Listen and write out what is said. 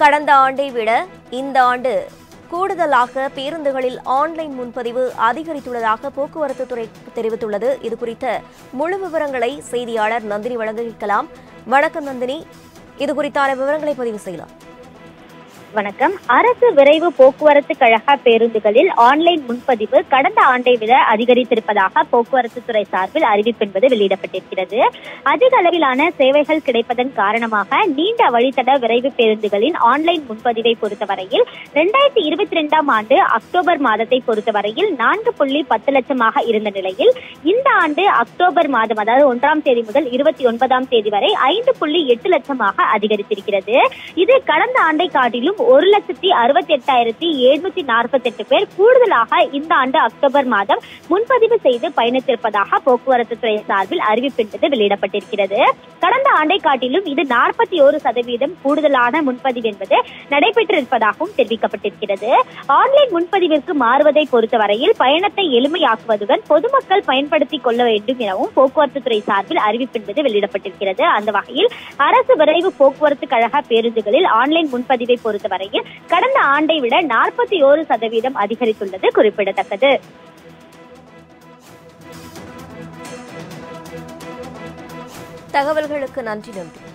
கடந்த ஆண்டை விட இந்த ஆண்டு கூடுதலாக பேருந்துகளில் ஆன்லைன் முன்பதிவு அதிகரித்துள்ளதாக போக்குவரத்து துறை தெரிவித்துள்ளது இது குறித்த முழு விவரங்களை செய்தியாளர் நந்தினி வழங்க கேட்கலாம் வணக்கம் நந்தினி இது குறித்தான விவரங்களை பதிவு செய்யலாம் வணக்கம் அரசு விரைவு போக்குவரத்து கழக பேருந்துகளில் ஆன்லைன் முன்பதிவு கடந்த ஆண்டை விட அதிகரித்திருப்பதாக போக்குவரத்து துறை சார்பில் அறிவிப்பு என்பது வெளியிடப்பட்டிருக்கிறது அதிக அளவிலான சேவைகள் கிடைப்பதன் காரணமாக நீண்ட வழித்தட விரைவு பேருந்துகளின் ஆன்லைன் முன்பதிவை பொறுத்தவரையில் இரண்டாயிரத்தி இருபத்தி ரெண்டாம் ஆண்டு அக்டோபர் மாதத்தை பொறுத்தவரையில் நான்கு புள்ளி பத்து லட்சமாக இருந்த நிலையில் இந்த ஆண்டு அக்டோபர் மாதம் அதாவது ஒன்றாம் தேதி முதல் இருபத்தி ஒன்பதாம் தேதி வரை ஐந்து புள்ளி எட்டு லட்சமாக அதிகரித்திருக்கிறது இது கடந்த ஆண்டை காட்டிலும் ஒரு லட்சத்தி அறுபத்தி எட்டாயிரத்தி எழுநூத்தி நாற்பத்தி எட்டு பேர் கூடுதலாக இந்த ஆண்டு அக்டோபர் மாதம் முன்பதிவு செய்து பயணித்திருப்பதாக போக்குவரத்து துறை சார்பில் அறிவிப்பு என்பது வெளியிடப்பட்டிருக்கிறது கடந்த ஆண்டை காட்டிலும் இது நாற்பத்தி ஒரு சதவீதம் கூடுதலான முன்பதிவு என்பது நடைபெற்றிருப்பதாகவும் தெரிவிக்கப்பட்டிருக்கிறது ஆன்லைன் முன்பதிவிற்கு மாறுவதை பொறுத்தவரையில் பயணத்தை எளிமையாக்குவதுடன் பொதுமக்கள் பயன்படுத்திக் கொள்ள வேண்டும் எனவும் போக்குவரத்து துறை சார்பில் அறிவிப்பு என்பது வெளியிடப்பட்டிருக்கிறது அந்த வகையில் அரசு விரைவு போக்குவரத்து கழக பேருந்துகளில் ஆன்லைன் முன்பதிவை பொறுத்தவரையில் கடந்த ஆண்டை விட நாற்பத்தி ஓரு சதவீதம் அதிகரித்துள்ளது குறிப்பிடத்தக்கது தகவல்களுக்கு நன்றி நன்றி